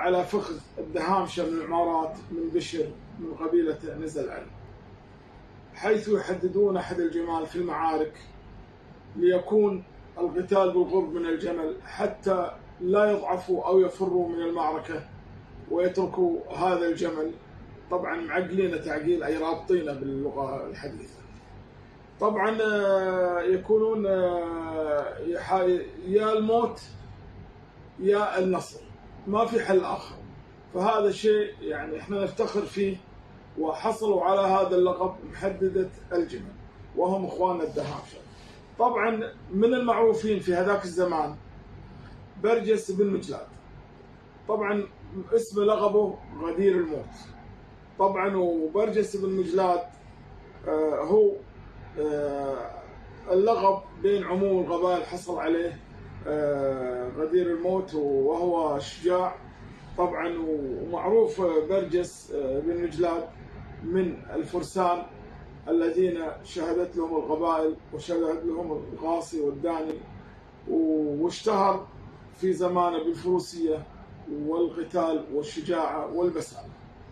على فخذ الدهامشة من العمارات من بشر من قبيلة نزل علي حيث يحددون أحد الجمال في المعارك ليكون القتال بالقرب من الجمل حتى لا يضعفوا أو يفروا من المعركة ويتركوا هذا الجمل طبعا معقلين تعقيل أي رابطينه باللغة الحديثة طبعا آه، يكونون آه، يا الموت يا النصر ما في حل آخر فهذا شيء يعني احنا نفتخر فيه وحصلوا على هذا اللقب محددة الجمل وهم اخواننا الدهامشة طبعا من المعروفين في هذاك الزمان برجس بن مجلاد طبعا اسم لقبه غدير الموت طبعا وبرجس بن مجلاد آه هو آه اللقب بين عموم القبائل حصل عليه آه غدير الموت وهو شجاع طبعا ومعروف برجس آه بن مجلاد من الفرسان الذين شهدت لهم القبائل وشهدت لهم القاصي والداني واشتهر في زمانه بالفروسية والقتال والشجاعة والبسالة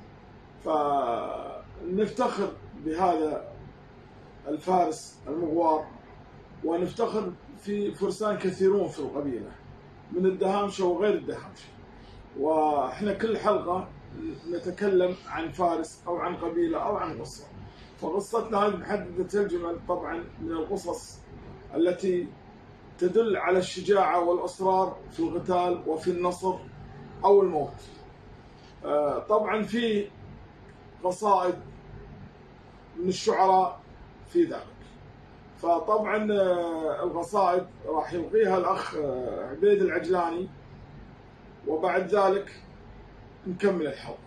فنفتخر بهذا الفارس المغوار ونفتخر في فرسان كثيرون في القبيلة من الدهامشة وغير الدهامشة واحنا كل حلقة نتكلم عن فارس أو عن قبيلة أو عن قصة فقصتنا هذه محددة الجمل طبعا من القصص التي تدل على الشجاعة والإصرار في القتال وفي النصر أو الموت آه، طبعا في قصائد من الشعراء في ذلك فطبعا آه، القصائد راح يلقيها الأخ آه، عبيد العجلاني وبعد ذلك نكمل الحلقة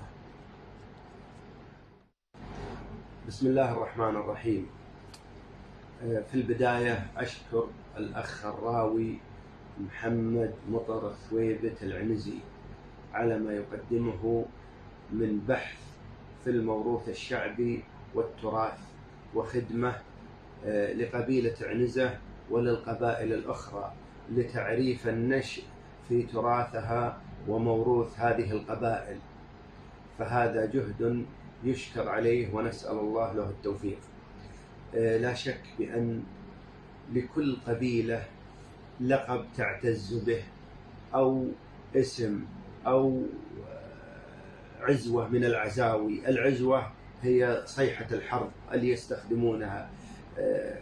بسم الله الرحمن الرحيم في البداية أشكر الأخ الراوي محمد مطر ثويبة العنزي على ما يقدمه من بحث في الموروث الشعبي والتراث وخدمة آه، لقبيلة عنزة وللقبائل الأخرى لتعريف النشء في تراثها وموروث هذه القبائل فهذا جهد يشكر عليه ونسأل الله له التوفيق آه، لا شك بأن لكل قبيلة لقب تعتز به أو اسم أو آه، عزوة من العزاوي العزوة هي صيحة الحرب اللي يستخدمونها آه،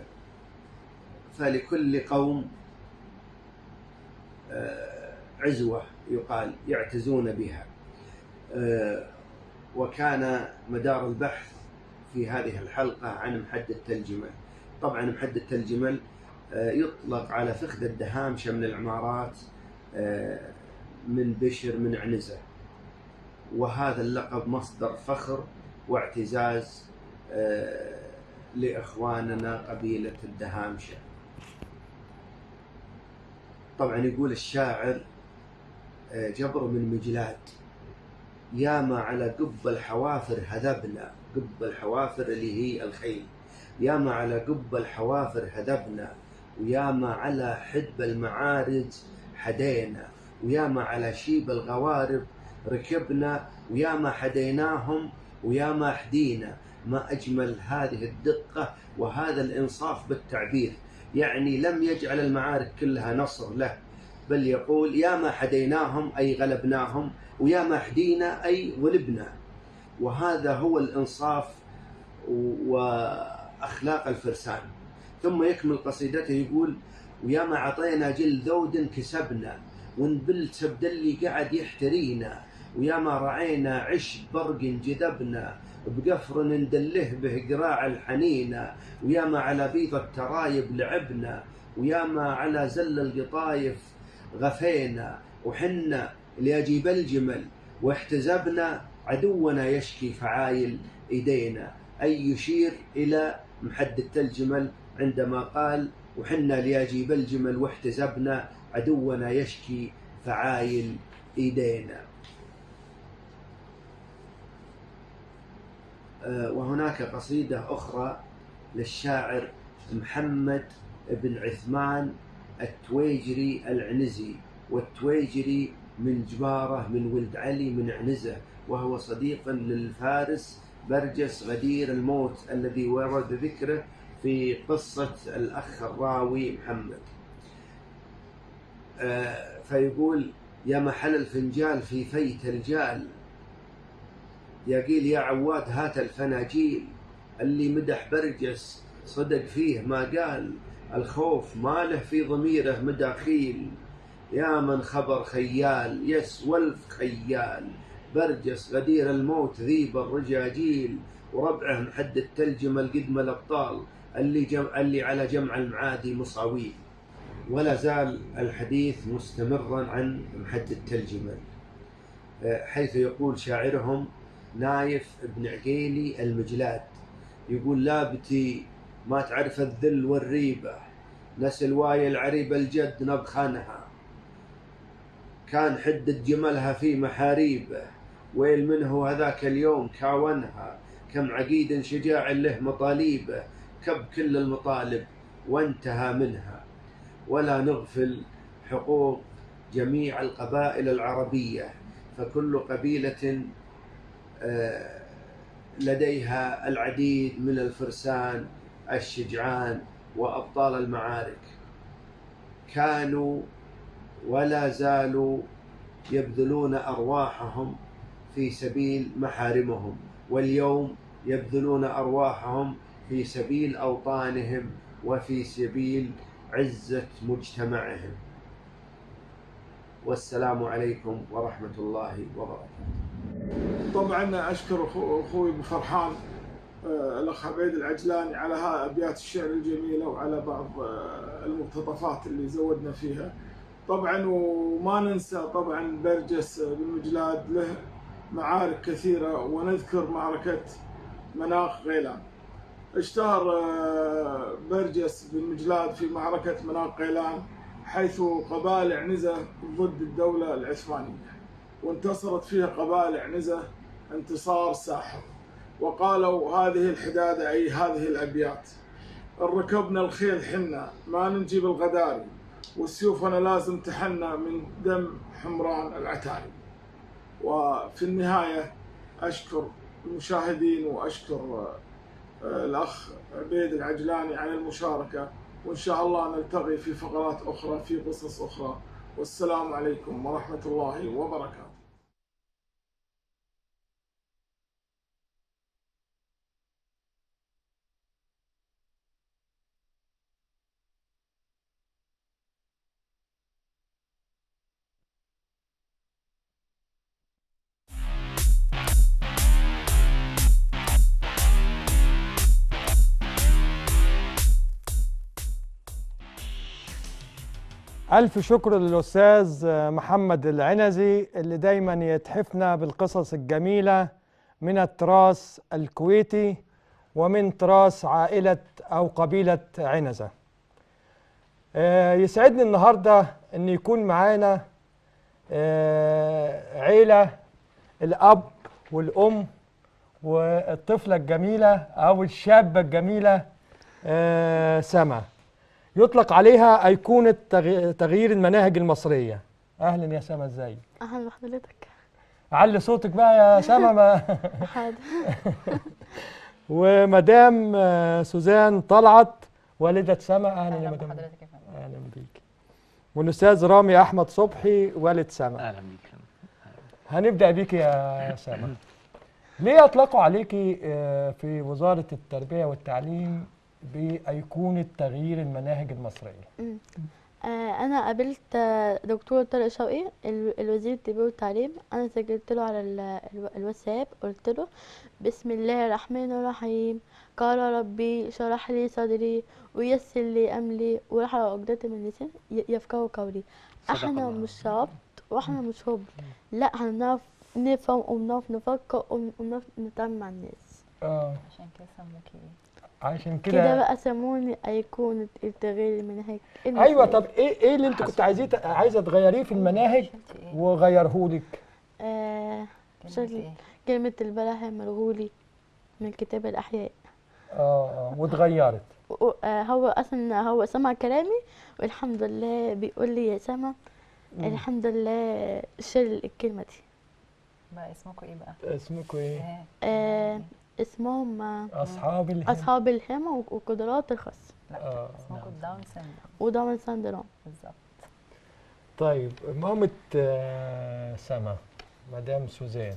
فلكل قوم آه، عزوة يقال يعتزون بها وكان مدار البحث في هذه الحلقة عن محدد الجمل طبعا محدد الجمل آه، يطلق على فخذ الدهامشة من العمارات آه، من بشر من عنزة وهذا اللقب مصدر فخر واعتزاز آه، لإخواننا قبيلة الدهامشة طبعا يقول الشاعر جبر من مجلاد ياما على قب الحوافر هذبنا قب الحوافر اللي هي الخيل ياما على قب الحوافر هذبنا وياما على حدب المعارج حدينا وياما على شيب الغوارب ركبنا وياما حديناهم وياما حدينا ما أجمل هذه الدقة وهذا الإنصاف بالتعبير يعني لم يجعل المعارك كلها نصر له بل يقول يا ما حديناهم أي غلبناهم ويا ما حدينا أي غلبنا وهذا هو الإنصاف وأخلاق الفرسان ثم يكمل قصيدته يقول ويا ما عطينا جل ذود كسبنا ونبل سبدلي قعد يحترينا ويا ما رعينا عش برق جذبنا بقفر ندله به قراع الحنينة ويا ما على بيض الترايب لعبنا ويا ما على زل القطايف غفينا وحنا لأجيب الجمل واحتزبنا عدونا يشكي فعايل إيدينا أي يشير إلى محدد الجمل عندما قال وحنا ليجيب الجمل واحتزبنا عدونا يشكي فعايل ايدينا آه، وهناك قصيدة أخرى للشاعر محمد بن عثمان التويجري العنزي والتويجري من جبارة من ولد علي من عنزة وهو صديق للفارس برجس غدير الموت الذي ورد ذكره في قصة الأخ الراوي محمد آه، فيقول يا محل الفنجال في فيت الجال يا قيل يا عواد هات الفناجيل اللي مدح برجس صدق فيه ما قال الخوف ما له في ضميره مداخيل يا من خبر خيال يس والف خيال برجس غدير الموت ذيب الرجاجيل وربعه محد التلجمة القدم الأبطال اللي, جم... اللي على جمع المعادي مصاويل ولا زال الحديث مستمرا عن محد التلجمة حيث يقول شاعرهم نايف بن عقيلي المجلاد يقول لابتي ما تعرف الذل والريبة نسل واي العريبة الجد نبخنها كان حدة جملها في محاريبه ويل منه هذاك اليوم كاونها كم عقيد شجاع له مطاليبه كب كل المطالب وانتهى منها ولا نغفل حقوق جميع القبائل العربية فكل قبيلة آه، لديها العديد من الفرسان الشجعان وأبطال المعارك كانوا ولا زالوا يبذلون أرواحهم في سبيل محارمهم واليوم يبذلون أرواحهم في سبيل أوطانهم وفي سبيل عزة مجتمعهم والسلام عليكم ورحمة الله وبركاته طبعا اشكر اخوي ابو فرحان آه، الاخ عبيد العجلاني على ها ابيات الشعر الجميله وعلى بعض آه، المقتطفات اللي زودنا فيها طبعا وما ننسى طبعا برجس بن مجلاد له معارك كثيره ونذكر معركه مناخ غيلان اشتهر آه، برجس بن مجلاد في معركه مناخ غيلان حيث قبائل عنزه ضد الدوله العثمانيه وانتصرت فيها قبائل عنزه انتصار ساحق وقالوا هذه الحدادة أي هذه الأبيات إن ركبنا الخيل حنا ما نجيب الغداري وسيوفنا لازم تحنى من دم حمران العتاري وفي النهاية أشكر المشاهدين وأشكر آه، الأخ عبيد العجلاني على المشاركة وإن شاء الله نلتقي في فقرات أخرى في قصص أخرى والسلام عليكم ورحمة الله وبركاته ألف شكر للأستاذ محمد العنزي اللي دايما يتحفنا بالقصص الجميلة من التراث الكويتي ومن تراث عائلة أو قبيلة عنزة آه، يسعدني النهاردة أن يكون معانا آه، عيلة الأب والأم والطفلة الجميلة أو الشابة الجميلة آه، سما يطلق عليها أيقونة تغي- تغيير المناهج المصرية أهلا يا سما ازيك اهلا بحضرتك علي صوتك بقى يا سما ما حاضر ومدام آه، سوزان طلعت والدة سما أهلا يا اهلا مدام بحضرتك يا فندم أهلا بيك والأستاذ رامي أحمد صبحي والد سما اهلا بيك هنبدأ بيك يا سما ليه أطلقوا عليكي آه، في وزارة التربية والتعليم بأيقونة تغيير المناهج المصرية مم. آه، انا قابلت آه، دكتور طارق شوقي ال- الوزير التربيه والتعليم انا سجلت له على ال- الو- الواتساب قلت له بسم الله الرحمن الرحيم قال ربي شرح لي صدري ويسر لي امري وحل عقدة من لساني ي- يفقهوا قولي صدق احنا الله. مش عبط واحنا مش هبل لا هنعرف نفهم وبنعرف نفكر وبن- وبنعرف نتعامل مع الناس آه عشان كده سموكي ايه عشان كده كده بقى سموني أيقونة التغيير المنهجي ايوه المصري. طب ايه ايه اللي انت كنت عايزاه عايزه تغيريه في المناهج شلتي ايه وغيرهولك آه كلمة شكل ايه كلمة البلح ملغولي من كتاب الأحياء اه اه واتغيرت و- آه هو أصلا هو سمع كلامي والحمد لله بيقول لي يا سما الحمد لله شال الكلمة دي بقى اسمكم ايه بقى؟ اسمكم ايه آه. آه اسمهم آه، اصحاب الهم أصحاب الهمة والقدرات الخاصة لا آه، اسمكم نعم. داون سيندروم وداون سندروم بالظبط طيب مامة آه، سما مدام سوزان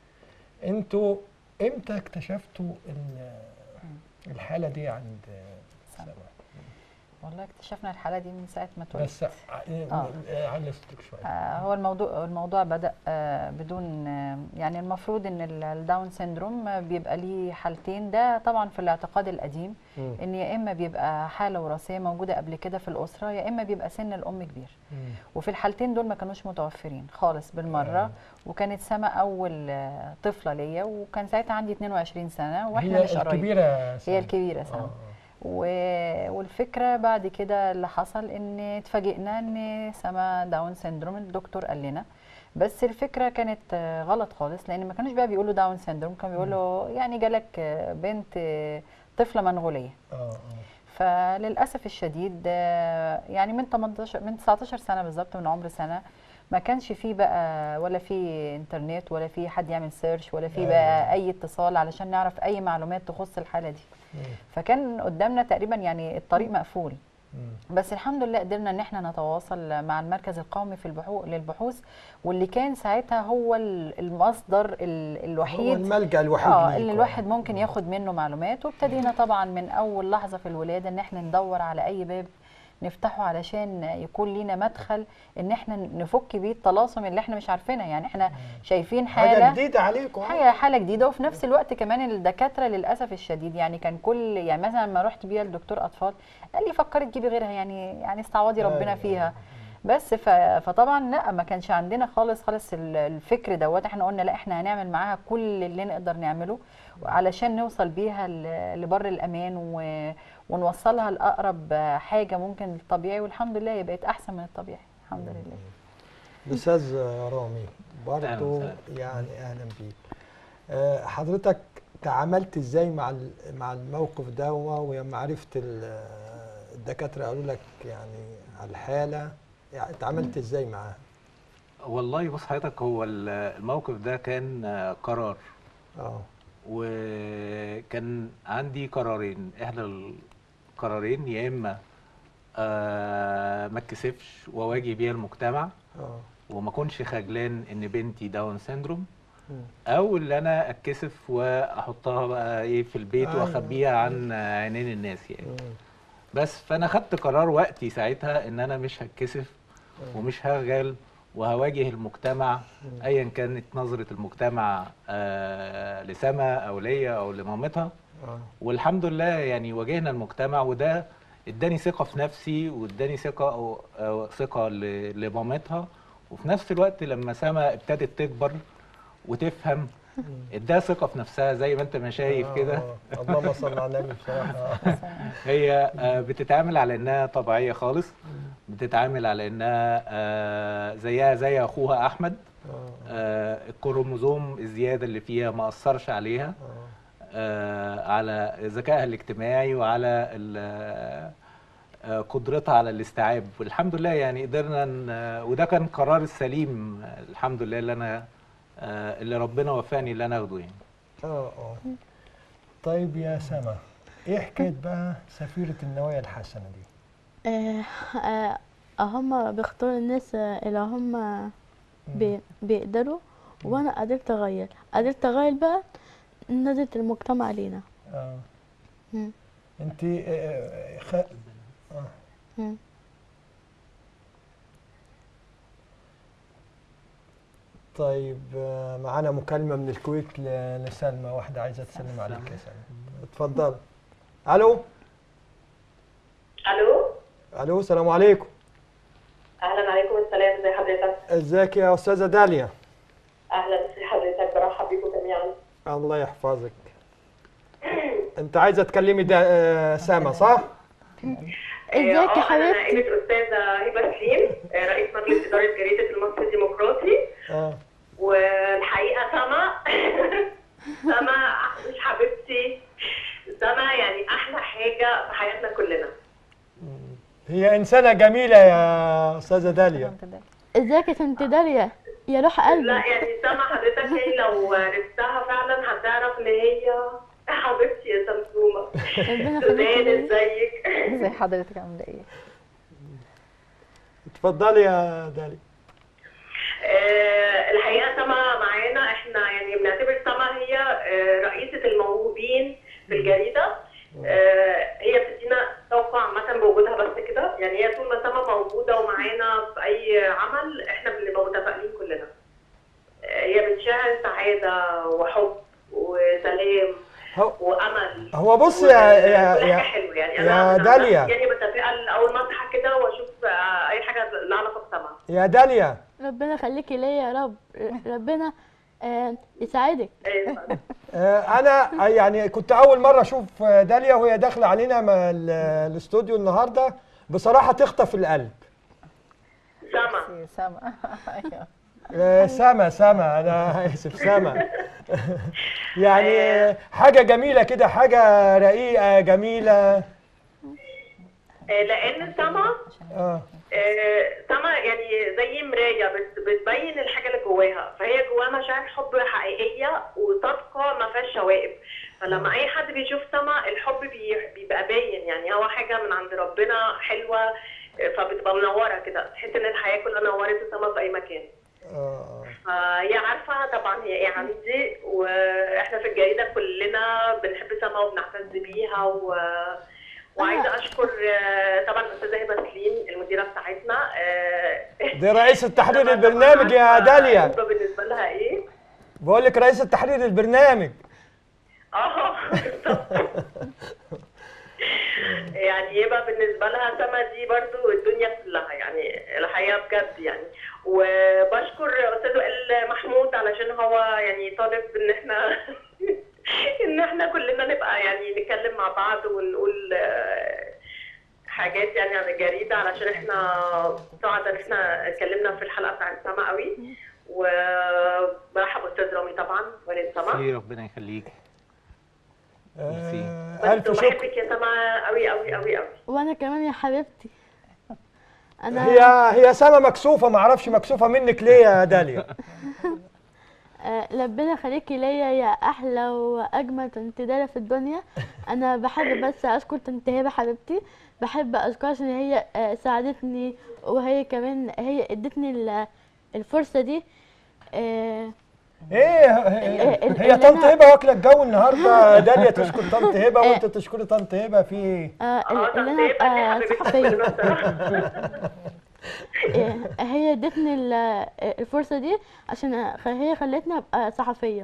انتوا امتى اكتشفتوا ال- الحالة دي عند سما. سما والله اكتشفنا الحالة دي من ساعة ما اتولدت بس ع- آه، علي صوتك شوية آه، هو الموضوع الموضوع بدأ آه، بدون آه، يعني المفروض ان ال- الداون سيندروم آه، بيبقى ليه حالتين ده طبعا في الاعتقاد القديم مم. ان يا اما بيبقى حالة وراثية موجودة قبل كده في الأسرة يا اما بيبقى سن الأم كبير مم. وفي الحالتين دول ما كانوش متوفرين خالص بالمرة آه. وكانت سما أول آه، طفلة ليا وكان ساعتها عندي 22 سنة واحنا هي مش قرايب الكبيرة سما. هي الكبيرة آه، سما آه. و- والفكرة بعد كده اللي حصل ان اتفاجئنا ان سما داون سيندروم الدكتور قال لنا بس الفكرة كانت آه، غلط خالص لان ما كانوش بقى بيقولوا داون سيندروم كانوا بيقولوا يعني جالك آه، بنت آه، طفلة منغولية اه اه فللاسف الشديد آه، يعني من 18 من 19 سنه بالظبط من عمر سنه ما كانش فيه بقى ولا في انترنت ولا في حد يعمل سيرش ولا في بقى اي اتصال علشان نعرف اي معلومات تخص الحاله دي مم. فكان قدامنا تقريبا يعني الطريق مقفول مم. بس الحمد لله قدرنا ان احنا نتواصل مع المركز القومي في البحوث للبحوث واللي كان ساعتها هو ال- المصدر ال- هو الوحيد الملجأ الوحيد اه ليكوا. اللي الواحد ممكن ياخد منه معلومات وابتدينا طبعا من اول لحظه في الولاده ان احنا ندور على اي باب نفتحه علشان يكون لينا مدخل ان احنا نفك بيه الطلاسم اللي احنا مش عارفينها يعني احنا شايفين حاجة حاله جديدة عليكم حاجه حاله جديده وفي نفس الوقت كمان الدكاتره للاسف الشديد يعني كان كل يعني مثلا لما رحت بيها لدكتور اطفال قال لي فكري تجيبي غيرها يعني يعني استعوضي ربنا أيوة. فيها بس ف... فطبعا لا ما كانش عندنا خالص خالص ال- الفكر دوت احنا قلنا لا احنا هنعمل معاها كل اللي نقدر نعمله علشان نوصل بيها ل- لبر الامان و... ونوصلها لاقرب حاجه ممكن للطبيعي والحمد لله هي بقت احسن من الطبيعي الحمد لله الاستاذ رامي برضو أهلا وسهلا. يعني اهلا بيك آه، حضرتك تعاملت ازاي مع ال- مع الموقف ده ولما عرفت ال- الدكاتره قالوا لك يعني على الحاله يعني اتعاملت ازاي معاها؟ والله بص حضرتك هو ال- الموقف ده كان آه، قرار اه وكان عندي قرارين احدى القرارين يا اما آه، ما اتكسفش واواجه بيها المجتمع اه وما اكونش خجلان ان بنتي داون سيندروم مم. او اللي انا اتكسف واحطها بقى ايه في البيت أيوة. واخبيها عن عينين الناس يعني مم. بس فانا خدت قرار وقتي ساعتها ان انا مش هتكسف ومش هرجل وهواجه المجتمع ايا كانت نظره المجتمع آه لسما او ليا او لمامتها اه والحمد لله يعني واجهنا المجتمع وده اداني ثقه في نفسي واداني ثقه أو أو ثقه ل- لمامتها وفي نفس الوقت لما سما ابتدت تكبر وتفهم اداها ثقه في نفسها زي ما انت ما شايف آه، كده آه. اللهم صل على النبي بصراحه آه. هي آه، بتتعامل على انها طبيعيه خالص بتتعامل على انها آه، زيها زي اخوها احمد آه. آه، الكروموزوم الزياده اللي فيها ما اثرش عليها آه. آه، على ذكائها الاجتماعي وعلى ال- آه، قدرتها على الاستيعاب والحمد لله يعني قدرنا ن- وده كان قرار السليم آه، الحمد لله اللي انا آه، اللي ربنا وفاني اللي انا اخده يعني اه اه طيب يا سما ايه حكايه بقى سفيره النوايا الحسنه دي؟ آه آه هم بيختاروا الناس آه، اللي هم بي بيقدروا وانا قدرت اغير قدرت اغير بقى نظرة المجتمع لينا اه مم. انت آه، خ... آه. مم. طيب آه، معانا مكالمه من الكويت ل- لسلمى واحده عايزه تسلم عليك يا سلمى اتفضل الو الو الو السلام عليكم اهلا عليكم السلام ازي حضرتك ازيك يا استاذه داليا اهلا ازي حضرتك برحب بيكم جميعا الله يحفظك انت عايزه تكلمي دا... آه، سما صح ازيك يا آه، انا حبيبتي نائبه استاذه هبه سليم آه، رئيس مجلس اداره جريده المصري الديمقراطي اه والحقيقه سما سما مش حبيبتي سما يعني احلى حاجه في حياتنا كلنا هي انسانه جميله يا استاذه داليا الحمد لله. ازيك يا سنت داليا يا روح لا قلبي يعني سما حضرتك هي لو عرفتها فعلا هتعرف ان هي حبيبتي يا سمسومه ربنا سودان يخليك ازيك ازي حضرتك عامله ايه اتفضلي يا داليا آه، الحقيقه سما معانا احنا يعني بنعتبر سما هي آه، رئيسه الموهوبين في الجريده آه، هي بتدينا طاقه عامه بوجودها بس كده يعني هي طول ما سما موجوده ومعانا في اي عمل احنا بنبقى متفائلين كلنا آه، هي بتشعل سعاده وحب وسلام هو وامل هو بص و- يا يا كل حاجه يا حلوه يعني يا انا أنا داليا. يعني بتفائل اول ما اصحى كده واشوف آه، اي حاجه لها علاقه بسما يا داليا ربنا يخليكي ليا يا رب ربنا آه، يساعدك آه، آه، انا يعني كنت اول مره اشوف آه، داليا وهي داخله علينا من ال- الاستوديو النهارده بصراحه تخطف القلب سما سما ايوه آه، سما سما انا اسف سما يعني آه، حاجه جميله كده حاجه رقيقه جميله آه، لان سما اه آه، سما يعني زي مرايه بت- بتبين الحاجه اللي جواها فهي جواها مشاعر حب حقيقيه وصادقه ما فيهاش شوائب فلما اي حد بيشوف سما الحب بي- بيبقى باين يعني هو حاجه من عند ربنا حلوه آه، فبتبقى منوره كده تحس ان الحياه كلها نورت سما في اي مكان اه فهي عارفه طبعا هي ايه عندي واحنا في الجريده كلنا بنحب سما وبنعتز بيها و... وعايزه اشكر آه، طبعا الاستاذه هبه سليم المديره بتاعتنا آه، دي رئيسة تحرير طبعاً البرنامج يا عارفة داليا هبة بالنسبه لها ايه بقول لك رئيسة تحرير البرنامج اه يعني يبقى بالنسبه لها سما دي برضو الدنيا كلها يعني الحقيقه بجد يعني وبشكر استاذ وائل محمود علشان هو يعني طالب ان احنا ان احنا كلنا نبقى يعني نتكلم مع بعض ونقول آه، حاجات يعني عن الجريده علشان احنا سعداء ان احنا اتكلمنا في الحلقه بتاعت سما قوي وبرحب استاذ رامي طبعا والد سما ميرسي ربنا يخليك ميرسي. آه الف بس شكر وبحبك يا سما قوي قوي قوي قوي وانا كمان يا حبيبتي انا هي هي سما مكسوفة ما اعرفش مكسوفة منك ليه يا داليا آه، ربنا يخليكي ليا يا احلى واجمل طنط داليا في الدنيا انا بحب بس اشكر طنط هبه حبيبتي بحب اشكرها عشان هي آه، ساعدتني وهي كمان هي ادتني ال- الفرصه دي آه، ايه ال- هي اللي طنط أنا- هبه واكله الجو النهارده داليا تشكر طنط هبه وانت تشكري طنط هبه في ايه؟ آه، اه اللي طب انا ايه ابقى حبيبتي صحفيه الصراحه آه، هي ادتني ال- الفرصه دي عشان خ- هي خلتني ابقى صحفيه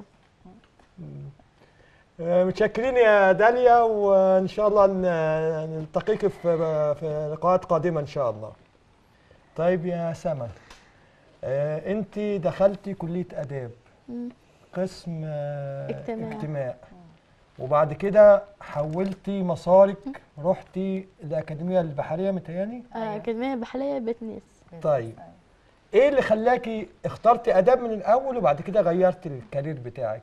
آه، متشكرين يا داليا وان شاء الله ن- نلتقيك في في لقاءات قادمه ان شاء الله. طيب يا سما آه، انت دخلتي كليه اداب مم. قسم آه، اجتماع. اجتماع وبعد كده حولتي مسارك رحتي الاكاديميه البحريه متهيألي آه، أكاديمية بحرية بيت نيس طيب ايه اللي خلاكي اخترتي اداب من الاول وبعد كده غيرتي الكارير بتاعك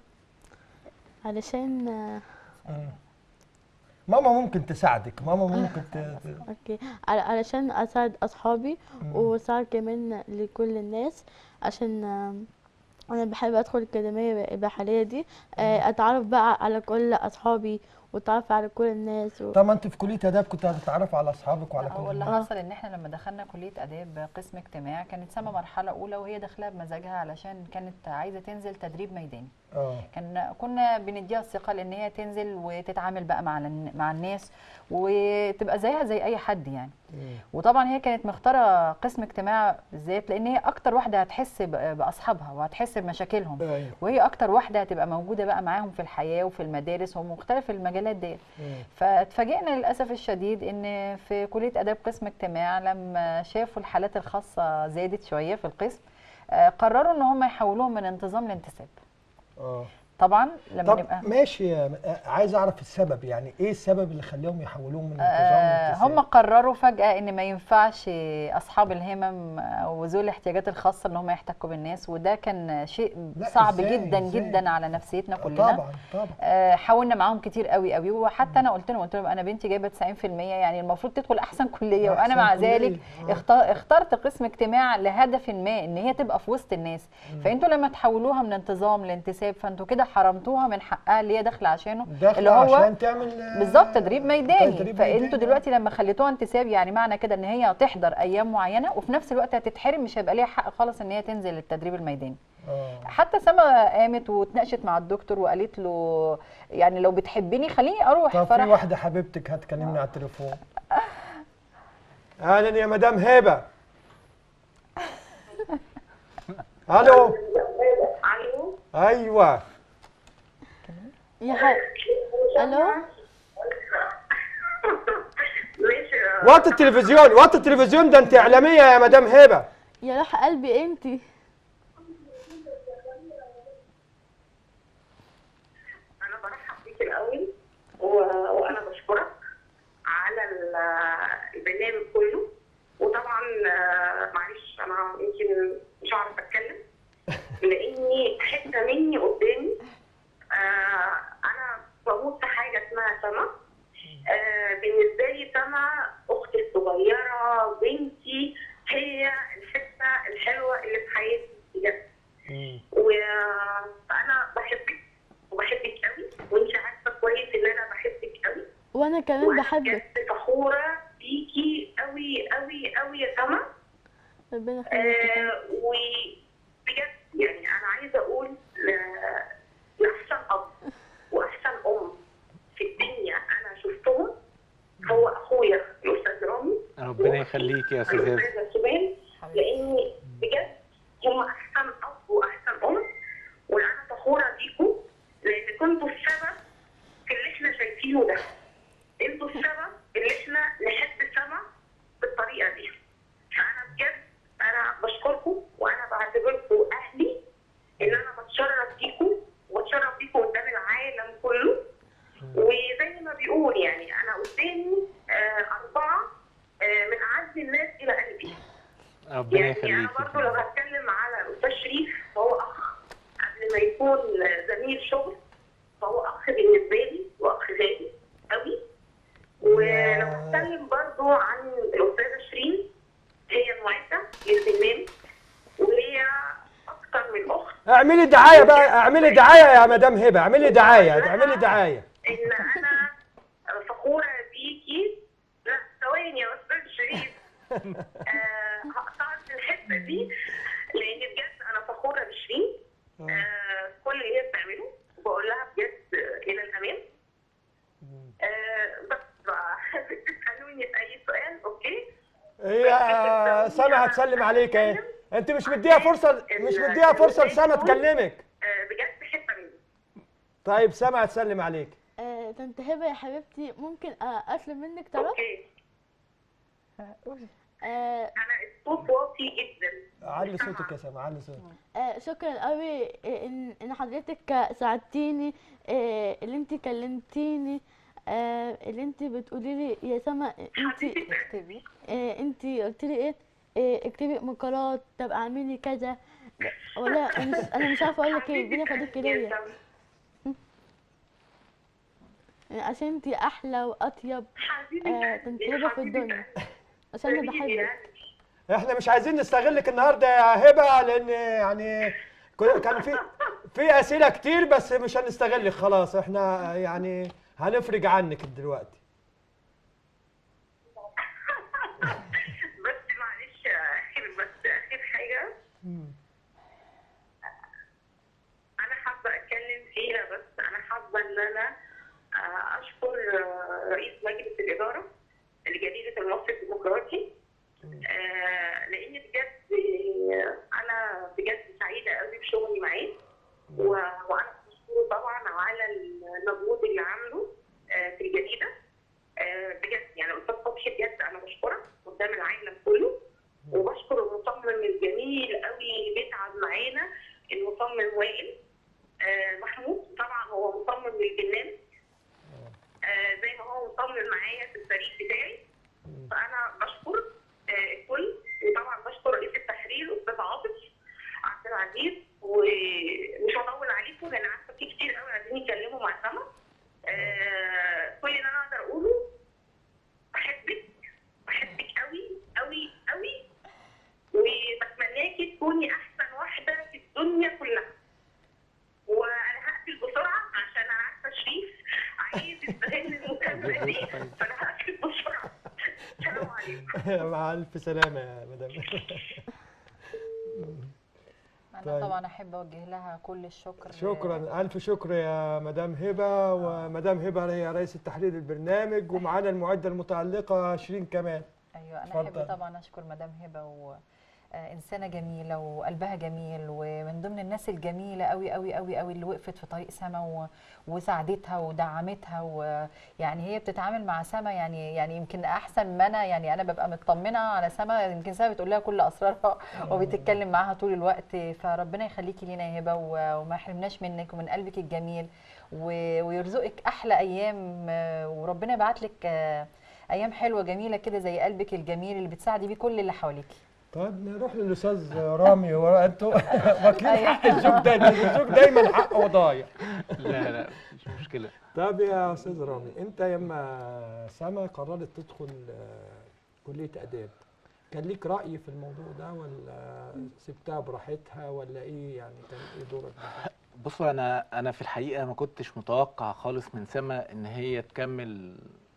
علشان آه، ماما ممكن تساعدك ماما ممكن ت... ت- اوكي على- علشان اساعد اصحابي واساعد كمان لكل الناس عشان آم، انا بحب ادخل الاكاديميه البحريه دي آه، اتعرف بقى على كل اصحابي واتعرف على كل الناس و... طب ما انت في كليه اداب كنت هتتعرف على اصحابك وعلى هو كل اللي الناس حصل ان احنا لما دخلنا كليه اداب قسم اجتماع كانت سما مرحله اولى وهي داخلها بمزاجها علشان كانت عايزه تنزل تدريب ميداني اه كان كنا بنديها الثقه لان هي تنزل وتتعامل بقى مع الن- مع الناس وتبقى زيها زي اي حد يعني وطبعا هي كانت مختاره قسم اجتماع بالذات لان هي اكتر واحده هتحس ب- باصحابها وهتحس بمشاكلهم ايوه وهي اكتر واحده هتبقى موجوده بقى معاهم في الحياه وفي المدارس ومختلف المجالات ديت فاتفاجئنا للاسف الشديد ان في كليه اداب قسم اجتماع لما شافوا الحالات الخاصه زادت شويه في القسم آه، قرروا ان هم يحولوهم من انتظام لانتساب اه طبعا لما طب نبقى ماشي يا- عايز اعرف السبب يعني ايه السبب اللي خلاهم يحولوهم من انتظام آه، لانتساب؟ هم قرروا فجأة ان ما ينفعش اصحاب الهمم وذوي الاحتياجات الخاصة ان هم يحتكوا بالناس وده كان شيء لا، صعب إزاي؟ جدا إزاي؟ جدا على نفسيتنا آه، كلنا طبعا طبعا آه، حاولنا معاهم كتير قوي قوي وحتى انا قلت لهم قلت لهم انا بنتي جايبه 90% يعني المفروض تدخل احسن كليه وانا أحسن مع كلية. ذلك آه. اخت- اخترت قسم اجتماع لهدف ما ان هي تبقى في وسط الناس فانتوا لما تحولوها من انتظام لانتساب فانتوا كده حرمتوها من حقها اللي هي داخله عشانه داخله اللي هو عشان تعمل آه، بالظبط تدريب ميداني تدريب فانتوا ميداني. دلوقتي لما خليتوها انتساب يعني معنى كده ان هي تحضر ايام معينه وفي نفس الوقت هتتحرم مش هيبقى ليها حق خالص ان هي تنزل التدريب الميداني آه. حتى سما قامت واتناقشت مع الدكتور وقالت له يعني لو بتحبني خليني اروح طب في فرح واحده حبيبتك هتكلمني على التليفون اهلا يا مدام هبه الو الو ايوه يا حق الو ماشي وطي التلفزيون وطي التلفزيون ده انت اعلاميه يا مدام هبه يا روح قلبي انتي انا برحب بيك الاول و... وانا بشكرك على ال- البرنامج كله وطبعا آه، معلش انا يمكن مش هعرف اتكلم لاني حته مني قدامي آه، انا بموت في حاجه اسمها سما آه، بالنسبه لي سما اختي الصغيره بنتي هي الحته الحلوه اللي في حياتي بجد وانا بحبك وبحبك قوي وانت عارفه كويس ان انا بحبك قوي وانا كمان وانا بحبك بجد فخوره بيكي قوي قوي قوي يا سما ربنا يخليك آه وبجد يعني انا عايزه اقول ل- لاحسن اب واحسن ام في الدنيا انا شفتهم هو اخويا الاستاذ رامي ربنا يخليك يا استاذ هبه الاستاذه سبان لاني بجد هم احسن اب واحسن ام وانا فخوره بيكم لان كنتوا السبب في اللي احنا شايفينه ده انتوا السبب اللي احنا نحب السما بالطريقه دي فانا بجد انا بشكركم وانا بعتبركم اهلي ان انا بتشرف بيكم وبتشرف بيكم قدام العالم كله وزي ما بيقول يعني انا قدامي آه اربعه آه من اعز الناس الى قلبي ربنا يعني انا يخليك برضه لو هتكلم على الاستاذ شريف فهو اخ قبل ما يكون زميل شغل فهو اخ بالنسبه لي واخ غالي قوي ولو هتكلم برضه عن الاستاذه شيرين هي المعده للبرنامج وهي اكتر من اخت اعملي دعايه بقى اعملي دعايه يا مدام هبه اعملي دعايه اعملي دعايه ان انا فخوره بيكي لا ثواني يا استاذ شريف آه هقطعك في الحته دي لان بجد انا فخوره بشيرين آه كل اللي هي بتعمله وبقول لها بجد آه، الى الامام آه بس بقى تسالوني في اي سؤال اوكي هي سما هتسلم عليك اهي انت مش مديها فرصه مش مديها فرصه لسما تكلمك آه بجد حته مني طيب سما هتسلم عليك آه، طنط هبه يا حبيبتي ممكن آه، اطلب منك طلب اوكي آه، انا الصوت واطي جدا علي صوتك يا سما علي صوتك آه، شكرا قوي ان ان حضرتك ساعدتيني آه، اللي انت كلمتيني آه، اللي انت بتقولي لي يا سما انت اكتبي آه، انت قلت لي ايه آه، اكتبي مقالات طب اعملي كذا لا، ولا مش انا مش عارفه اقول لك ايه ربنا يخليك ليا يعني عشان انت احلى واطيب آه، طنط هبه في الدنيا عشان انا بحبك احنا مش عايزين نستغلك النهارده يا هبه لان يعني كل- كان في في اسئله كتير بس مش هنستغلك خلاص احنا يعني هنفرج عنك دلوقتي بس معلش اخر بس اخر حاجه انا حابه اتكلم فيها بس انا حابه ان انا آه، اشكر آه، رئيس مجلس الاداره لجريده المصري الديمقراطي آه، لان بجد آه، انا بجد سعيده قوي بشغلي معاه و- وانا بشكره طبعا على المجهود اللي عامله آه، في الجريده آه، بجد يعني استاذ صبحي بجد انا بشكرك قدام العالم كله وبشكر المصمم الجميل قوي اللي بيتعب معانا المصمم وائل آه، محمود مطمن للبرنامج آه، زي ما هو مطمن معايا في الفريق بتاعي فانا بشكر آه، الكل وطبعا بشكر رئيس التحرير الاستاذ عاطف عبد العزيز ومش هطول عليكم لان عارفه في كتير قوي عايزين يتكلموا مع سما آه، كل اللي انا اقدر اقوله بحبك بحبك قوي قوي قوي وبتمناكي تكوني احسن واحده في الدنيا كلها وانا هقفل بسرعه عشان انا عارفه شريف عايز يستغل المكالمه دي فانا هقفل بسرعه السلام عليكم مع الف سلامه يا مدام انا طيب. طبعا احب اوجه لها كل الشكر شكرا الف شكر يا مدام هبه ومدام هبه هي رئيس التحرير البرنامج ومعانا المعده المتعلقه شيرين كمان ايوه انا اتفضل. احب طبعا اشكر مدام هبه و آه، انسانه جميله وقلبها جميل ومن ضمن الناس الجميله قوي قوي قوي قوي اللي وقفت في طريق سما و- وساعدتها ودعمتها ويعني هي بتتعامل مع سما يعني يعني يمكن احسن ما انا يعني انا ببقى مطمنه على سما يمكن سما بتقول لها كل اسرارها وبتتكلم معاها طول الوقت فربنا يخليكي لينا يا هبه و- وما يحرمناش منك ومن قلبك الجميل و- ويرزقك احلى ايام آه، وربنا يبعت لك آه، ايام حلوه جميله كده زي قلبك الجميل اللي بتساعدي بيه كل اللي حواليكي طيب نروح للاستاذ رامي وانتوا واكلين حق الزوج دايما الزوج دايما حقه ضايع لا لا مش مشكله طب يا استاذ رامي انت يما سما قررت تدخل آه، كليه اداب كان ليك راي في الموضوع ده ولا سبتها براحتها ولا ايه يعني كان ايه دورك بالظبط؟ بصوا انا انا في الحقيقه ما كنتش متوقع خالص من سما ان هي تكمل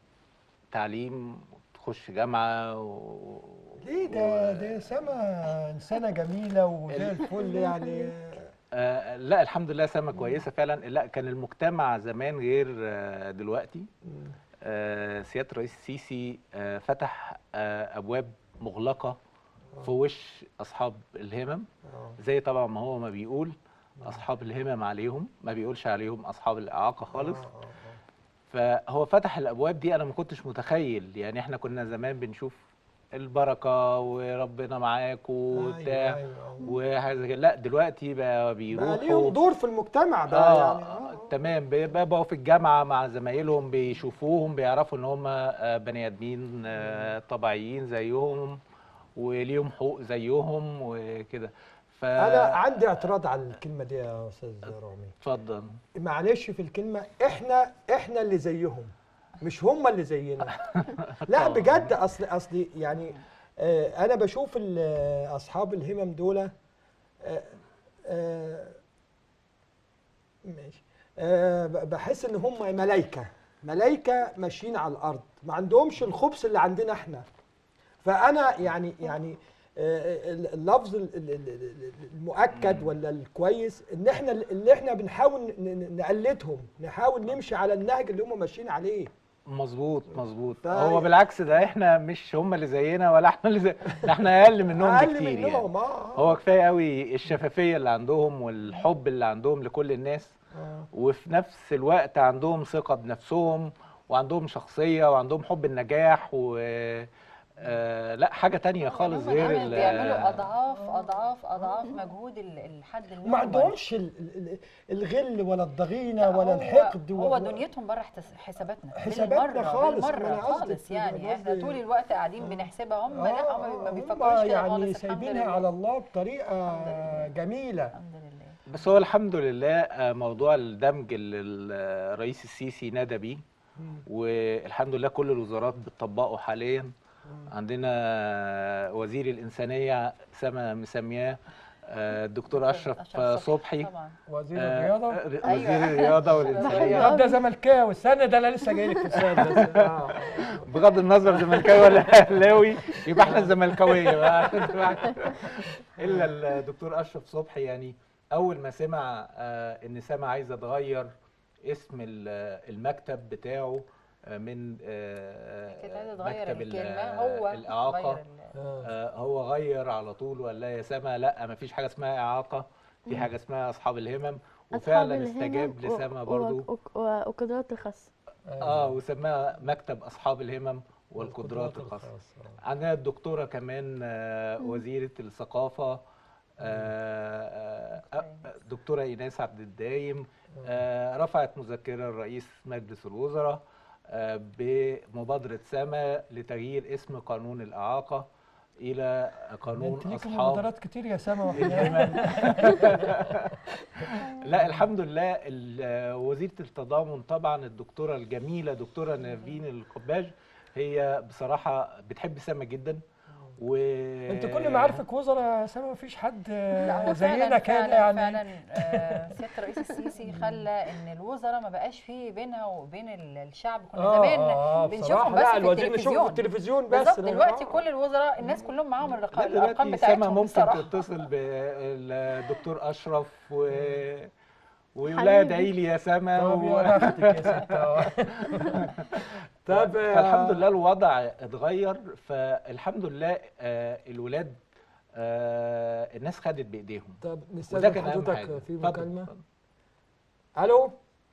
تعليم وتخش جامعه و... ليه ده ده سما انسانه جميله وزي الفل يعني آه لا الحمد لله سما كويسه فعلا لا كان المجتمع زمان غير آه دلوقتي آه سياده الرئيس السيسي آه فتح آه ابواب مغلقه في وش اصحاب الهمم آه. زي طبعا ما هو ما بيقول اصحاب الهمم عليهم ما بيقولش عليهم اصحاب الاعاقه خالص آه، آه، فهو فتح الابواب دي انا ما كنتش متخيل يعني احنا كنا زمان بنشوف البركه وربنا معاك آه. وبتاع أيوة، أيوة. وحاجه زي كده. لا دلوقتي بقى بقى بيروحوا ليهم دور في المجتمع بقى آه يعني آه. تمام بيبقى بقوا في الجامعه مع زمايلهم بيشوفوهم بيعرفوا ان هم آه، بني ادمين آه، طبيعيين زيهم وليهم حقوق زيهم وكده ف انا عندي اعتراض على الكلمه دي يا استاذ رامي اتفضل معلش في الكلمه احنا احنا اللي زيهم مش هم اللي زينا لا بجد اصل اصل يعني آه انا بشوف ال- اصحاب الهمم دول آه آه ماشي آه ب- بحس ان هم ملايكه ملايكه ماشيين على الارض ما عندهمش الخبث اللي عندنا احنا فانا يعني يعني آه، اللفظ ال- ال- ال- ال- المؤكد ولا الكويس ان احنا اللي احنا بنحاول ن- ن- نقلدهم نحاول نمشي على النهج اللي هم ماشيين عليه مظبوط مظبوط ف- هو بالعكس ده احنا مش هم اللي زينا ولا احنا اللي زي ده احنا اقل منهم اقل بكتير يعني منهم اه هو كفايه قوي الشفافيه اللي عندهم والحب اللي عندهم لكل الناس آه. وفي نفس الوقت عندهم ثقه بنفسهم وعندهم شخصيه وعندهم حب النجاح و آه لا حاجه تانية خالص هم غير كمان ال- بيعملوا اضعاف اضعاف اضعاف مجهود ال- الحد وما المعمل عندهمش ال- ال- الغل ولا الضغينه لا، ولا هو- الحقد هو ولا- دنيتهم بره احتس- حساباتنا حساباتنا بالمرة- خالص، بالمرة أنا قصدي خالص في- يعني احنا قصدي- طول الوقت قاعدين بنحسبها هم لا هم ما هم بيفكروش كده يعني خالص الحمد سايبينها لله على الله بطريقه الحمد لله. جميله الحمد لله بس هو الحمد لله آه، موضوع الدمج اللي الرئيس السيسي نادى بيه والحمد لله كل الوزارات بتطبقه حاليا عندنا وزير الإنسانية سما مسمياه آه، الدكتور أشرف صبحي طبعا وزير آه، الرياضه آه، وزير أيوة. الرياضة والإنسانية طب ده زملكاوي استنى ده انا لسه جاي لك في السؤال ده آه. بغض النظر زملكاوي ولا اهلاوي يبقى احنا الزملكاويه بقى الا الدكتور اشرف صبحي يعني اول ما سمع آه، ان سما عايزه تغير اسم ال- المكتب بتاعه آه، من آه، كده عايزه تغير مكتب ال- الكلمه هو الاعاقه غير ال- آه. آه، هو غير على طول وقال لها يا سما لا ما فيش حاجه اسمها اعاقه في حاجه اسمها اصحاب الهمم وفعلا أصحاب استجاب الهمم و- لسما و- برضو و- و- وقدرات الخاصة اه وسماها مكتب اصحاب الهمم والقدرات الخاصه عندنا الدكتورة كمان آه، وزيرة الثقافة آه، آه، آه، دكتوره ايناس عبد الدايم آه، رفعت مذكره رئيس مجلس الوزراء آه، بمبادره سما لتغيير اسم قانون الاعاقه الى قانون انت ليكم اصحاب مبادرات كتير يا سما وحنان لا الحمد لله ال- وزيره التضامن طبعا الدكتوره الجميله دكتوره نافين القباج هي بصراحه بتحب سما جدا و انت كل ما عارفك وزراء يا سما مفيش حد لا هو زينا فعلا كده فعلا, يعني فعلا آه، سياده الرئيس السيسي خلى ان الوزراء ما بقاش في بينها وبين ال- الشعب كنا آه، زمان آه، بنشوفهم بصراحة بس لا في الوزير نشوفه في التلفزيون التلفزيون بس بالظبط لا، دلوقتي آه. كل الوزراء الناس كلهم معاهم الرقا- لا الارقام دلوقتي سما بتاعتهم ممكن بصراحه تتصل بالدكتور اشرف و ويقول ادعي لي يا سما طب و... يا بختك يا ست آه. طب فالحمد لله الوضع اتغير فالحمد لله آه، الولاد آه، الناس خدت بايديهم طب وده نستاذن كان اهم حاجه حضرتك في اتفضل، مكالمة اتفضل. الو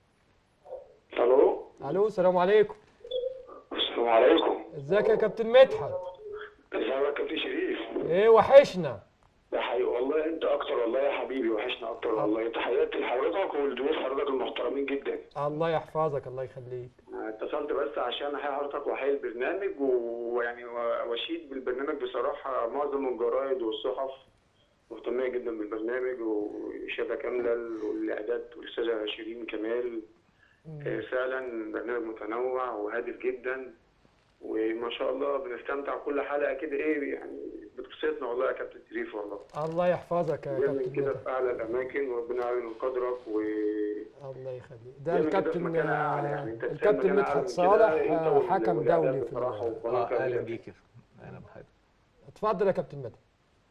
الو الو السلام عليكم السلام عليكم ازيك يا كابتن مدحت ازيك يا كابتن شريف ايه وحشنا ده حقيقي والله انت اكتر والله يا حبيبي وحشنا اكتر والله تحياتي لحضرتك ولضيوف حضرتك المحترمين جدا الله يحفظك الله يخليك اتصلت بس عشان احيي حضرتك واحيي البرنامج ويعني واشيد بالبرنامج بصراحه معظم الجرايد والصحف مهتميه جدا بالبرنامج وشبه كامله والاعداد والاستاذه شيرين كمال آه، فعلا برنامج متنوع وهادف جدا وما شاء الله بنستمتع كل حلقه كده ايه يعني بتبسطنا والله يا كابتن شريف والله الله يحفظك يا دايما كابتن كده مدحت في اعلى الاماكن وربنا يعلن من قدرك و الله يخليك ده دايما كده في الكابتن مكان أعلى يعني. أنت تسيب الكابتن مكان أعلى مدحت من كده، صالح أنت آه، وال- حكم والإعداد دولي في بصراحة ال- وقناة اه اهلا كاملة. بيك يا فندم. اهلا بحضرتك اتفضل يا كابتن مدحت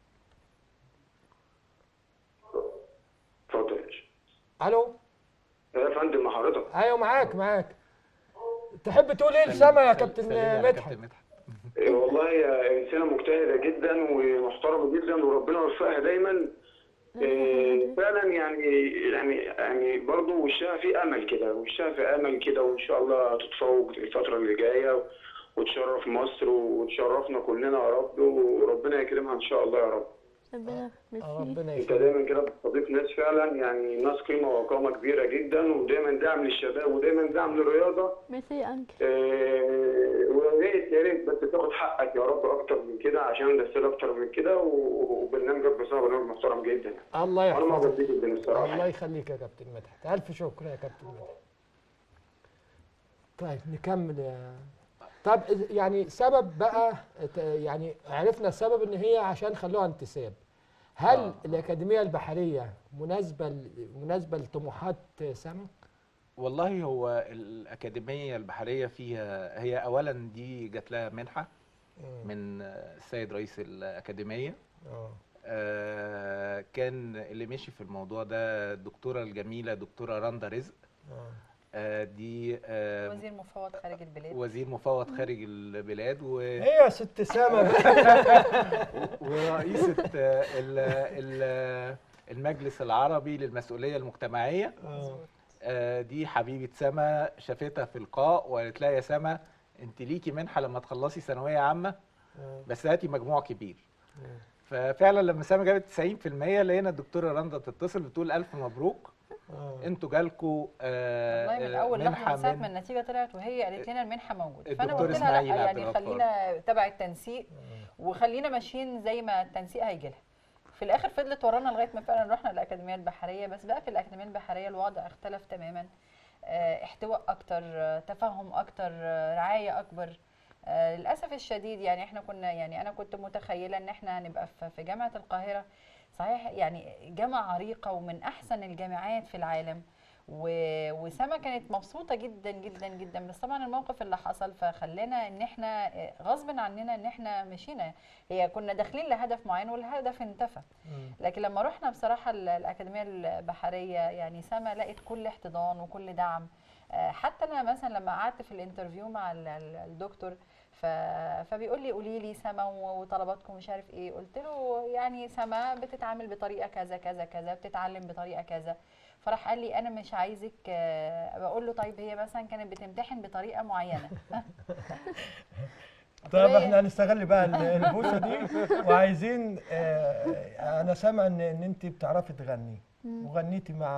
اتفضل يا باشا الو يا فندم مع حضرتك ايوه معاك معاك تحب تقول ايه لسما يا كابتن سلمي على مدحت كابتن مدحت إيه والله يا انسانه مجتهده جدا ومحترمه جدا وربنا يوفقها دايما إيه فعلا يعني يعني يعني برضه وشها في امل كده وشها في امل كده وان شاء الله تتفوق الفتره اللي جايه وتشرف مصر وتشرفنا كلنا يا رب وربنا يكرمها ان شاء الله يا رب ربنا ميرسي ربنا انت يخليك دايما كده بتستضيف ناس فعلا يعني ناس قيمه وقامه كبيره جدا ودايما دعم للشباب ودايما دعم للرياضه ميرسي يا انكل آه، ويا ريت يا ريت بس تاخد حقك يا رب اكتر من كده عشان نرسل اكتر من كده و- وبرنامجك بصراحه برنامج محترم جدا يعني الله انا معجب يحفظك بيه جدا الصراحه الله يخليك يا كابتن مدحت الف شكر يا كابتن مدحت طيب نكمل يا طب يعني سبب بقى ت- يعني عرفنا السبب ان هي عشان خلوها انتساب هل آه. الاكاديميه البحريه مناسبه ل- مناسبه لطموحات سما والله هو الأكاديمية البحرية فيها هي أولا دي جات لها منحة من السيد رئيس الأكاديمية اه آه، كان اللي مشي في الموضوع ده الدكتورة الجميلة دكتورة رندا رزق اه آه، دي آه، وزير مفوض خارج البلاد وزير مفوض خارج البلاد و... ايه يا ست سما بقى؟ ورئيسة آه، ال- ال- المجلس العربي للمسؤولية المجتمعية آه. آه، دي حبيبة سما شافتها في لقاء وقالت لها يا سما انت ليكي منحة لما تخلصي ثانوية عامة آه. بس هاتي مجموع كبير ففعلا لما سما جابت 90% لقينا الدكتورة رندا بتتصل بتقول ألف مبروك آه. انتوا جالكوا آه، والله من آه، اول لحظه منحة من ساعه من ما النتيجه طلعت وهي قالت لنا المنحه موجوده فانا الدكتور قلت لها لا إسماعيل عبد يعني الغفار. خلينا تبع التنسيق وخلينا ماشيين زي ما التنسيق هيجي لها في الاخر فضلت ورانا لغايه ما فعلا رحنا الاكاديميه البحريه بس بقى في الاكاديميه البحريه الوضع اختلف تماما آه، احتواء اكتر آه، تفهم اكتر آه، رعايه اكبر آه، للاسف الشديد يعني احنا كنا يعني انا كنت متخيله ان احنا هنبقى في في جامعه القاهره صحيح يعني جامعه عريقه ومن احسن الجامعات في العالم و- وسما كانت مبسوطه جدا جدا جدا بس طبعا الموقف اللي حصل فخلانا ان احنا آه، غصب عننا ان احنا مشينا هي كنا داخلين لهدف معين والهدف انتفى لكن لما رحنا بصراحه ال- الاكاديميه البحريه يعني سما لقت كل احتضان وكل دعم آه، حتى انا مثلا لما قعدت في الانترفيو مع ال- ال- الدكتور ف... فبيقول لي قولي لي سما و- وطلباتكم مش عارف ايه قلت له يعني سما بتتعامل بطريقه كذا كذا كذا بتتعلم بطريقه كذا فراح قال لي انا مش عايزك آه، بقول له طيب هي مثلا كانت بتمتحن بطريقه معينه طب احنا هنستغل بقى ال- البوسه دي وعايزين آه، انا سامع ان ان انت بتعرفي تغني وغنيتي مع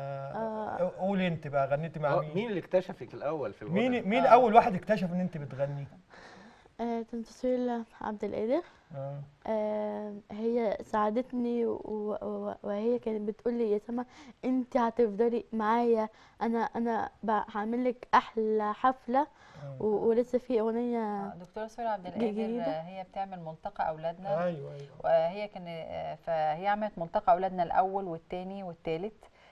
قولي انت بقى غنيتي مع آه، مين مين اللي اكتشفك الاول في الغنى؟ مين مين اول واحد اكتشف ان انت بتغني آه، طنط سهيلة عبد القادر اه آه، هي ساعدتني و- و- وهي كانت بتقول لي يا سما انت هتفضلي معايا انا انا ب- هعمل لك احلى حفله و- ولسه في اغنيه دكتوره سورة عبد القادر جديدة. آه، هي بتعمل ملتقى اولادنا ايوه ايوه وهي كان آه، فهي عملت ملتقى اولادنا الاول والثاني والثالث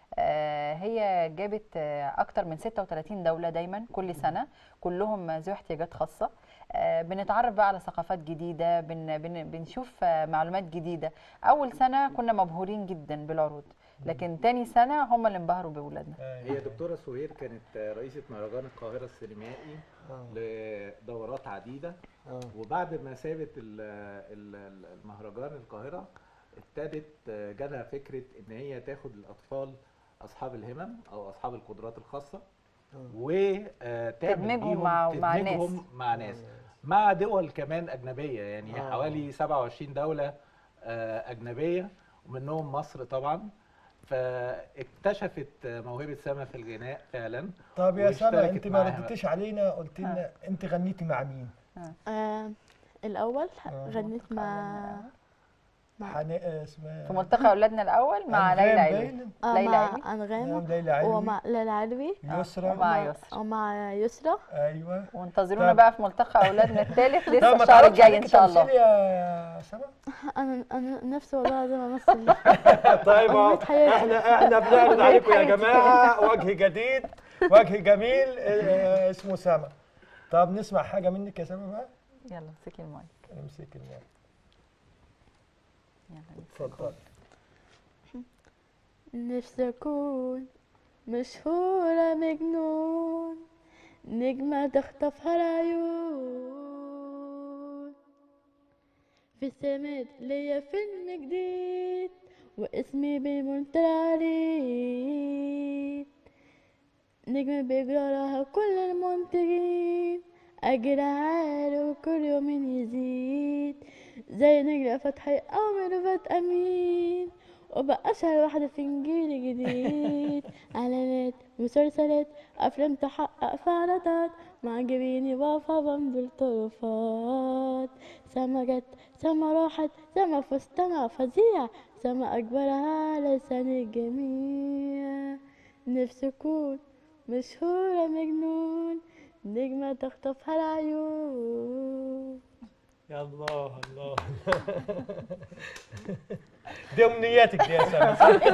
هي جابت آه، اكتر من 36 دوله دايما كل سنه كلهم ذوي احتياجات خاصه آه، بنتعرف بقى على ثقافات جديده بن بن بنشوف آه، معلومات جديده اول سنه كنا مبهورين جدا بالعروض لكن تاني سنه هم اللي انبهروا باولادنا هي دكتورة سهير كانت رئيسة مهرجان القاهرة السينمائي لدورات عديدة آه. وبعد ما سابت ال- ال- المهرجان القاهرة ابتدت جالها فكرة ان هي تاخد الاطفال اصحاب الهمم او اصحاب القدرات الخاصة وتعمل تدمجهم بيهم- مع- مع تدمجهم ناس. مع ناس مع دول كمان اجنبية يعني آه. حوالي 27 دولة آه، اجنبية ومنهم مصر طبعا فاكتشفت موهبة سما في الغناء فعلا طب يا سما واشتركت انت ما معاها ردتيش علينا قلت لنا انت غنيتي مع مين آه الاول آه. غنيت مع مع- حناء اسمها في ملتقى اولادنا الاول مع أنغام ليلى علوي باين؟ آه ليلى مع علوي انغام نعم، ليلى علوي ومع ليلى علوي يسرا ومع ومع- يسرا. ومع يسرا ايوه وانتظرونا طب. بقى في ملتقى اولادنا الثالث طب لسه ما الشهر تعرفش الجاي عليك ان شاء الله تمثيل يا سما انا انا نفسي والله العظيم امثل طيب أهو، أمنية حياتي. احنا احنا بنعرض أمنية عليكم يا حياتي. جماعه وجه جديد وجه جميل آه، اسمه سما طب نسمع حاجه منك يا سما بقى يلا امسكي المايك امسك المايك يلا اتفضل نفسي أكون مشهورة مجنون نجمة تخطفها العيون في السماء ليا فيلم جديد واسمي بالمنتر عليه نجمة بيجرى لها كل المنتجين أجري عالي وكل يوم يزيد زي نجلة فتحي أو ميرفت أمين وبقى أشهر واحدة في إنجيل جديد إعلانات مسلسلات أفلام تحقق فعاليات معجبيني واقفة بمضي طرفات سما جت سما راحت سما فستانها فظيع سما أجبرها لسان الجميع نفسي أكون مشهورة مجنون نجمة تخطفها العيون يا الله الله دي امنياتك دي يا سما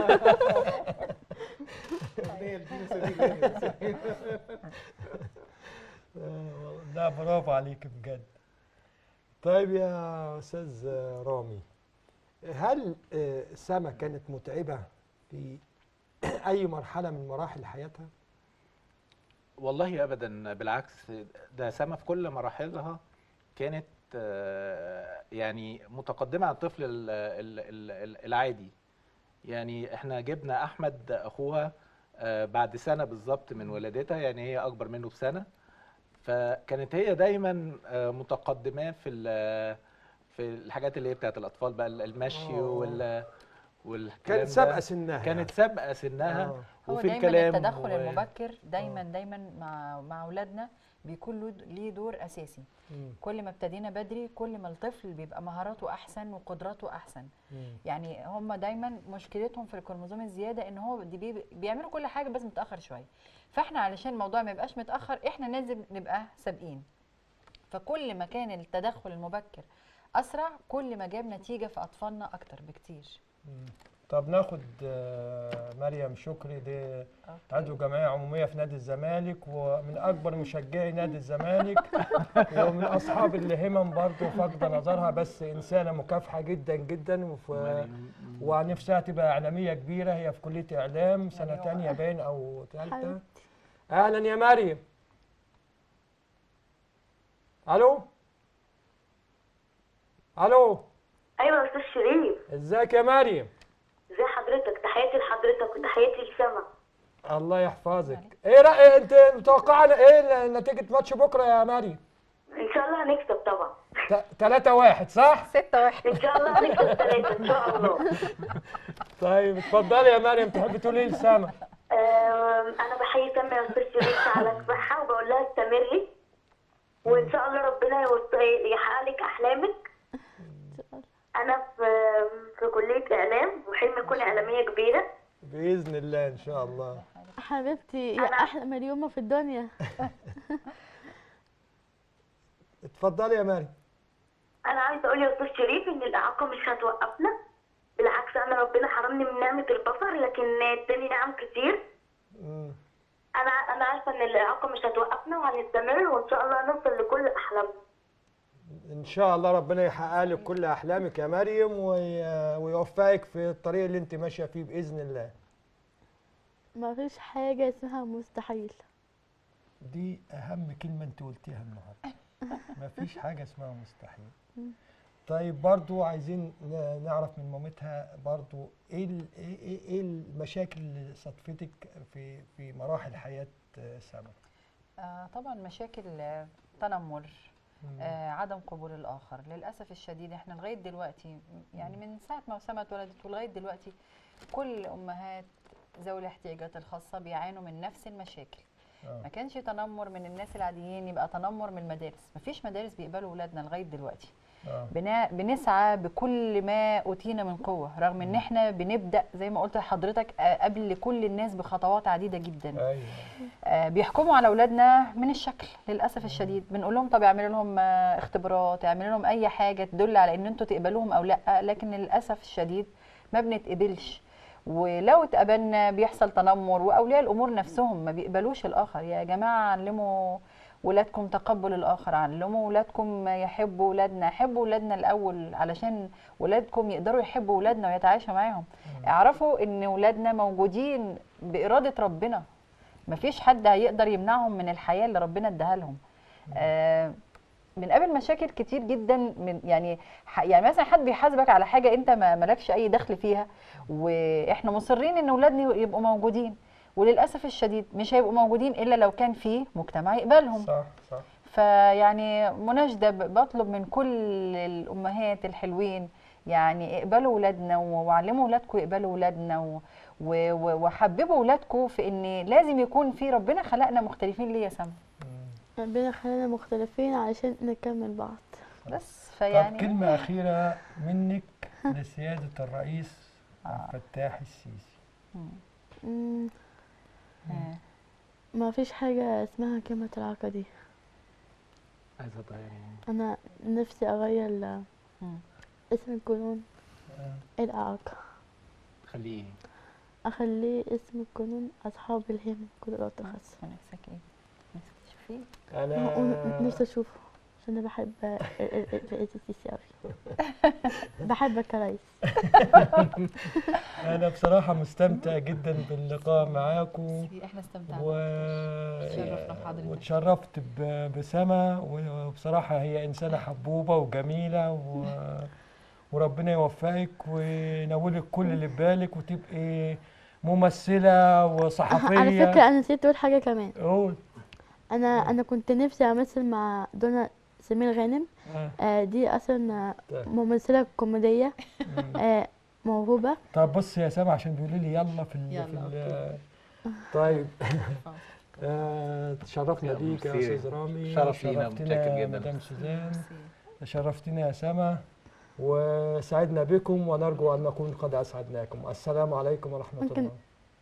آه، لا برافو عليك بجد طيب يا استاذ رامي هل آه، سما كانت متعبه في اي مرحله من مراحل حياتها والله ابدا بالعكس ده سما في كل مراحلها كانت آه، يعني متقدمه عن الطفل ال- ال- ال- ال- العادي يعني احنا جبنا احمد اخوها آه، بعد سنه بالظبط من ولادتها يعني هي اكبر منه بسنه فكانت هي دايما آه، متقدمه في ال- في الحاجات اللي هي بتاعت الاطفال بقى المشي آه. وال والكلام كانت ده. سابقه سنها كانت سابقه سنها آه. هو وفي دايما الكلام التدخل و- المبكر دايما دايما مع مع اولادنا بيكون له ليه دور اساسي مم. كل ما ابتدينا بدري كل ما الطفل بيبقى مهاراته احسن وقدراته احسن مم. يعني هم دايما مشكلتهم في الكروموزوم الزياده ان هو دي بي بيعملوا كل حاجه بس متاخر شويه فاحنا علشان الموضوع ما يبقاش متاخر احنا لازم نبقى سابقين فكل ما كان التدخل المبكر اسرع كل ما جاب نتيجه في اطفالنا اكتر بكتير مم. طب ناخد آه، مريم شكري دي أوكي. عضو جمعيه عموميه في نادي الزمالك ومن اكبر مشجعي نادي الزمالك ومن اصحاب الهمم برضه فاقده نظرها بس انسانه مكافحه جدا جدا وفي ونفسها تبقى اعلاميه كبيره هي في كليه اعلام سنه أيوة. تانية باين او ثالثه حبيبتي. اهلا يا مريم الو الو ايوه يا استاذ شريف ازيك يا مريم ازي حضرتك تحياتي لحضرتك وتحياتي لسما الله يحفظك ايه رأي انت متوقعه ايه نتيجه ماتش بكره يا مريم ان شاء الله الله هنكسب طبعا ت- تلاتة واحد صح؟ ستة واحد ان شاء الله هنكسب ثلاثة ان شاء الله طيب اتفضلي يا مريم تحبي تقولي ايه لسما؟ آم، انا بحيي سامي يا استاذ شريف على الصحة وبقول لها استمري وان شاء الله ربنا يوص- يحقق لك احلامك انا في في كلية اعلام وحلمي اكون اعلامية كبيرة بإذن الله إن شاء الله حبيبتي يا أنا- احلى مريومه في الدنيا اتفضلي يا مريم انا عايزه اقول يا استاذ شريف ان الاعاقه مش هتوقفنا بالعكس انا ربنا حرمني من نعمه البصر لكن اداني نعم كتير مم. انا انا عارفه ان الاعاقه مش هتوقفنا وهنستمر وان شاء الله نوصل لكل احلامنا إن شاء الله ربنا يحقق لك كل أحلامك يا مريم وي- ويوفقك في الطريق اللي أنت ماشية فيه بإذن الله ما فيش حاجه اسمها مستحيل دي أهم كلمة أنت قلتيها النهاردة مفيش حاجة اسمها مستحيل طيب برضو عايزين ن- نعرف من مامتها برضو ايه ال- ايه ايه إيه المشاكل اللي صدفتك في في مراحل حياة آه، سما آه طبعا مشاكل آه، تنمر آه عدم قبول الآخر للأسف الشديد احنا لغاية دلوقتي يعني من ساعة ما أسامة اتولدت ولغاية دلوقتي كل أمهات ذوي الاحتياجات الخاصة بيعانوا من نفس المشاكل آه. ما كانش تنمر من الناس العاديين يبقى تنمر من المدارس مفيش مدارس بيقبلوا ولادنا لغاية دلوقتي آه. بنا بنسعى بكل ما اوتينا من قوه رغم ان احنا بنبدا زي ما قلت لحضرتك آه، قبل كل الناس بخطوات عديده جدا ايوه آه، بيحكموا على اولادنا من الشكل للاسف الشديد بنقول لهم طب اعملوا لهم آه، اختبارات اعملوا لهم اي حاجه تدل على ان انتوا تقبلوهم او لا لكن للاسف الشديد ما بنتقبلش ولو اتقبلنا بيحصل تنمر واولياء الامور نفسهم ما بيقبلوش الاخر يا جماعه علموا ولادكم تقبل الاخر علموا ولادكم يحبوا ولادنا حبوا ولادنا الاول علشان ولادكم يقدروا يحبوا ولادنا ويتعايشوا معاهم اعرفوا ان ولادنا موجودين باراده ربنا مفيش حد هيقدر يمنعهم من الحياه اللي ربنا اداها لهم آه بنقابل مشاكل كتير جدا من يعني ح- يعني مثلا حد بيحاسبك على حاجه انت ما مالكش اي دخل فيها واحنا مصرين ان اولادنا يبقوا موجودين وللاسف الشديد مش هيبقوا موجودين الا لو كان في مجتمع يقبلهم صح صح فيعني مناشده ب- بطلب من كل الامهات الحلوين يعني اقبلوا ولادنا و- وعلموا ولادكم يقبلوا ولادنا و- و- و- وحببوا ولادكم في ان لازم يكون في ربنا خلقنا مختلفين ليه يا سما ربنا خلينا مختلفين علشان نكمل بعض بس طب فيعني كلمة أخيرة منك لسيادة الرئيس عبد الفتاح السيسي مم، آه. ما فيش حاجه اسمها كلمه العاقه دي عايزه تغيري انا نفسي اغير ل- مم. اسم القانون الاعاقه خليه اخليه اسم القانون اصحاب الهم قدرات الخاصه نفسك ايه نفسك تشوفيه أنا نفسي اشوفه عشان انا بحب ال- ال- الرئيس السيسي قوي بحبك كرئيس أنا بصراحة مستمتع جدا باللقاء معاكم احنا استمتعنا و... تشرفنا بحضرتك. وتشرفت ب- بسما وبصراحة هي إنسانة حبوبة وجميلة و... وربنا يوفقك وينولك كل اللي في بالك وتبقي ممثلة وصحفية على فكره انا نسيت اقول حاجه كمان قول انا انا كنت نفسي امثل مع دنيا سمير غانم آه. آه دي اصلا آه، طيب. ممثله كوميديه آه موهوبه طب بص يا سما عشان بيقولوا لي يلا في ال... في يلا، ال... طيب آه، تشرفنا يلا، بيك يا ميرسي. استاذ رامي شرف لينا، شرفتنا متشكر يا جدا. مدام سوزان شرفتنا يا سما وسعدنا بكم ونرجو ان نكون قد اسعدناكم السلام عليكم ورحمه ممكن- الله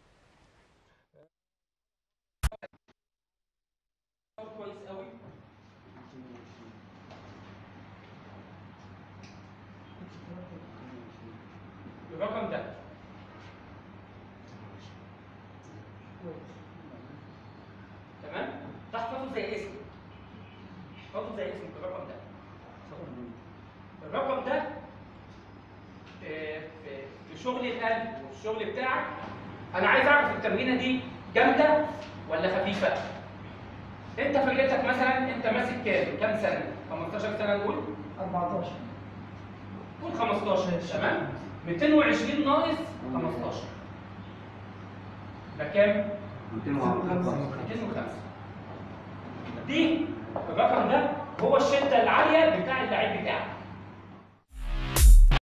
الرقم ده تمام تحفظه زي اسمه حفظه زي اسمه الرقم ده الرقم ده آه، في في شغل القلب والشغل بتاعك انا عايز اعرف التمرينه دي جامده ولا خفيفه انت فرقتك مثلا انت ماسك كام كام سنه 15 سنه نقول 14 قول 15 تمام 220 ناقص 15 ده كام 205 دي الرقم ده هو الشده العاليه بتاع اللعيب بتاعك